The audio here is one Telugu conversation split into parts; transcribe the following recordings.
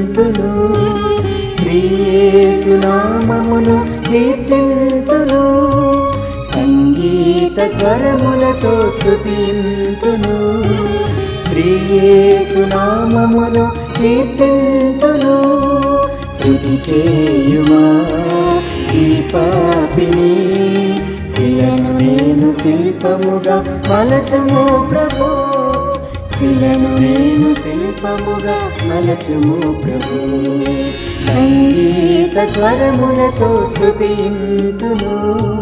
స్తుతింతును శ్రీయేసునామమును కీర్తింతును సంగీత స్వరములతో స్తుతింతును శ్రీయేసునామమును కీర్తింతును స్తుతి చేయుమా ఈ పాపిని శిలను నేను శిల్పముగా మలచము ప్రభు శిలను నేను శిల్పముగా మలచము ప్రభు సంగీత స్వరములతో స్తుతింతును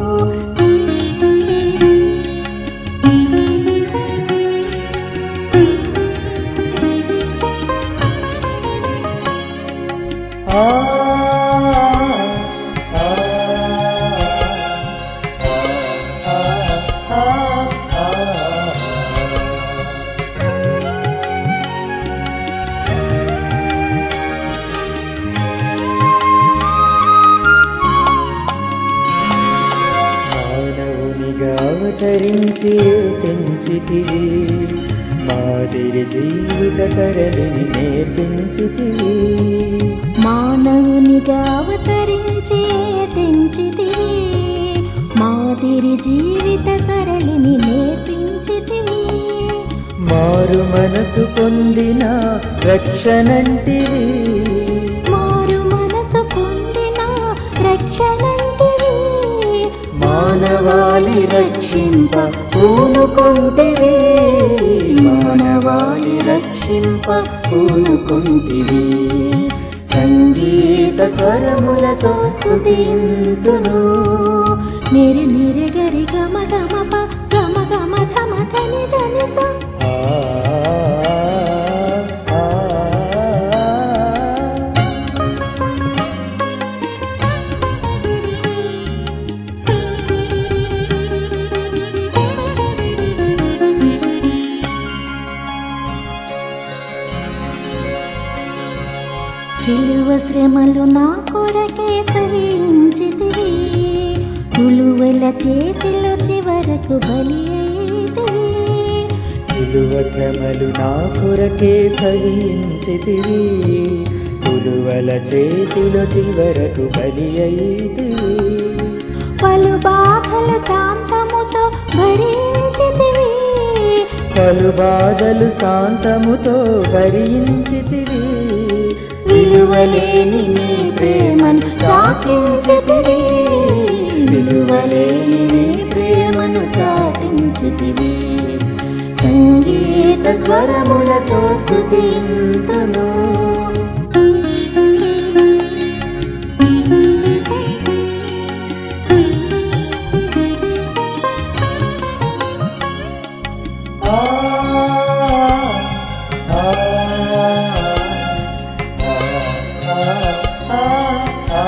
ఆ ఆ మానవునిగా అవతరించి తెంచితివి మాదిరి జీవిత సరళిని నేర్పించితివి మానవునిగా అవతరించి తెంచితివి మాదిరి జీవిత సరళిని నేర్పించితివి మారు మనసు పొందిన రక్షణంటివి మారు మనసు పొందిన రక్షణంటివి మానవాళి రక్షింప పూనుకొంటివి మానవాళి రక్షింప పూనుకొంటివి సంగీత స్వరములతో స్తుతింతును నిరి నిరి గరి గమ గమ ప గమ గమ ధమ ధని ధని స ఆ ఆ, ఆ. సిలువ శ్రమలు నా కొరకే సహించితివి తులువల చేతిలో చివరకు బలి అయితివి విలువ శ్రమలు నా కొరకే సహించితివి పులువల చేతిలో చివరకు బలి అయితివి పలు బాధల శాంతముతో భరించితివి పలు బాధలు శాంతముతో భరించితివి విలువలేని నీ ప్రేమను సాకించితివి విలువలేని నీ ప్రేమను సాకించితివి సంగీత స్వరములతో స్తుతింతును ఆ ఆ ఆ ఆ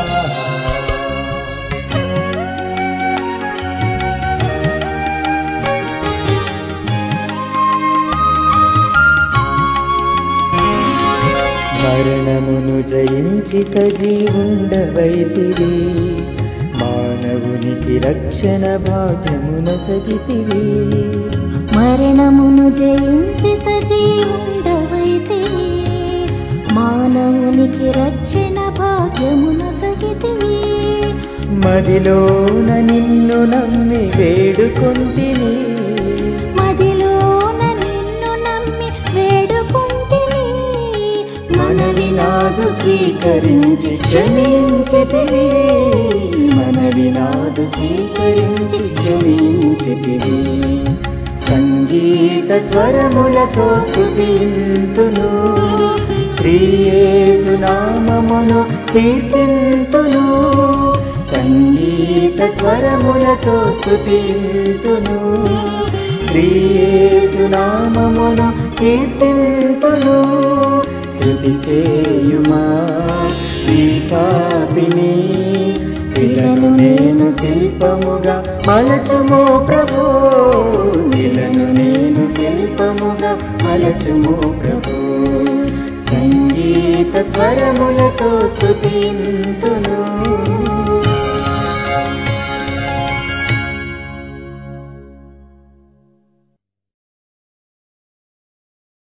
మరణమును జయించి సజీవుండవైతివి మానవునికి రక్షణ భాగ్యమున సగితివి మరణమును జయించి సజీవుండవైతివి మానవునికి రక్షణ భాగ్యమున సగితివి మదిలోన నిన్ను నమ్మి వేడుకొంటిని మదిలోన నిన్ను నమ్మి వేడుకుంటిని మనవి నాదు స్వీకరించి క్షమించితివి మనవి నాదు స్వీకరించి క్షమించితివి సంగీత స్వరములతో స్తుతింతును శ్రీయేసు నామమును కీర్తింతును సంగీత స్వరములతో స్తుతింతును శ్రీయేసు నామమును కీర్తింతును శృతి చేయుమా ఈ పాపిని శిలను నేను శిల్పముగా మలచుము ప్రభు శిలను నేను శిల్పముగా మలచుము ప్రభు సంగీత స్వరములతో స్తుతింతును